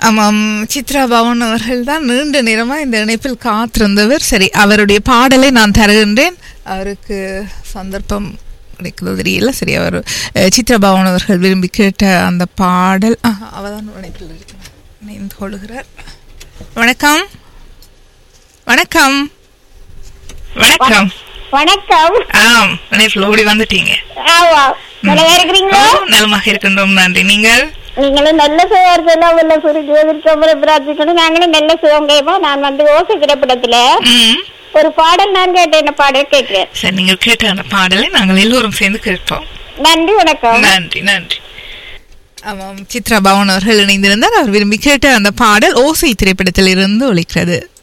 ஆமாம் சித்ரா பவன் அவர்கள் தான் நீண்ட நேரமா இந்த இணைப்பில் காத்திருந்தவர் சரி அவருடைய பாடலை நான் தருகின்றேன் அவருக்கு சந்தர்ப்பம் கிடைக்கிறது தெரியல சரி அவர் அஹ், சித்ரா பவன் அவர்கள் விரும்பி கேட்ட அந்த பாடல் ஆஹா, அவதான் இணைப்பில் இருக்கிறார் இணைந்து கொள்கிறார் வணக்கம் வணக்கம் வணக்கம் வணக்கம் ஆம் இணைப்பில் ஓடி வந்துட்டீங்க ஆமா நல்லா இருக்கிறீங்களா ஓ, நலமாக இருக்கின்றோம் நன்றி நீங்கள் நீங்களும் நல்ல சுவர் எல்லாம் உள்ள சுருஜோதிற்கு பிரார்த்திக்கணும் நாங்களும் நல்ல சுகம் கேட்போம் நான் வந்து ஓசை திரைப்படத்துல ம் ஒரு பாடல் நான் கேட்டேன் என்ன பாடல் கேட்கிறேன் சரி நீங்கள் கேட்ட அந்த பாடலை நாங்கள் எல்லோரும் சேர்ந்து கேட்போம் நன்றி வணக்கம் நன்றி நன்றி ஆமாம் சித்ரா பவன் அவர்கள் இணைந்திருந்தார் அவர் விரும்பி கேட்ட அந்த பாடல் ஓசை திரைப்படத்தில் இருந்து ஒலிக்கிறது